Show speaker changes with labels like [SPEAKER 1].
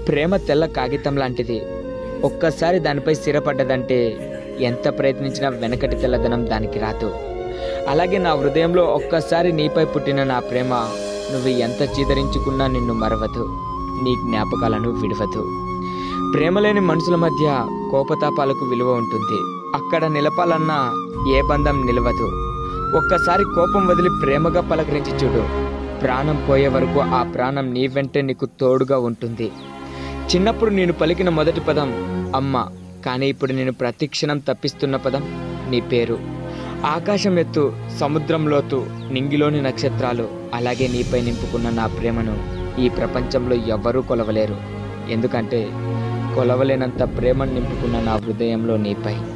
[SPEAKER 1] ప్రేమ తెల్ల కాగితం లాంటిది ఒక్కసారి దానిపై స్థిరపడ్డదంటే ఎంత ప్రయత్నించినా వెనకటి తెల్లదనం దానికి రాదు అలాగే నా హృదయంలో ఒక్కసారి నీపై పుట్టిన నా ప్రేమ నువ్వు ఎంత చీదరించుకున్నా నిన్ను మరవదు నీ జ్ఞాపకాలను విడవదు ప్రేమలేని మనుషుల మధ్య కోపతాపాలకు విలువ ఉంటుంది అక్కడ నిలపాలన్నా ఏ బంధం నిలవదు ఒక్కసారి కోపం వదిలి ప్రేమగా పలకరించి చూడు ప్రాణం పోయే వరకు ఆ ప్రాణం నీ వెంటే నీకు తోడుగా ఉంటుంది చిన్నప్పుడు నేను పలికిన మొదటి పదం అమ్మ కానీ ఇప్పుడు నేను ప్రతి క్షణం తప్పిస్తున్న పదం నీ పేరు ఆకాశం ఎత్తు సముద్రం లోతు నింగిలోని నక్షత్రాలు అలాగే నీపై నింపుకున్న నా ప్రేమను ఈ ప్రపంచంలో ఎవ్వరూ కొలవలేరు ఎందుకంటే కొలవలేనంత ప్రేమను నింపుకున్న నా హృదయంలో నీపై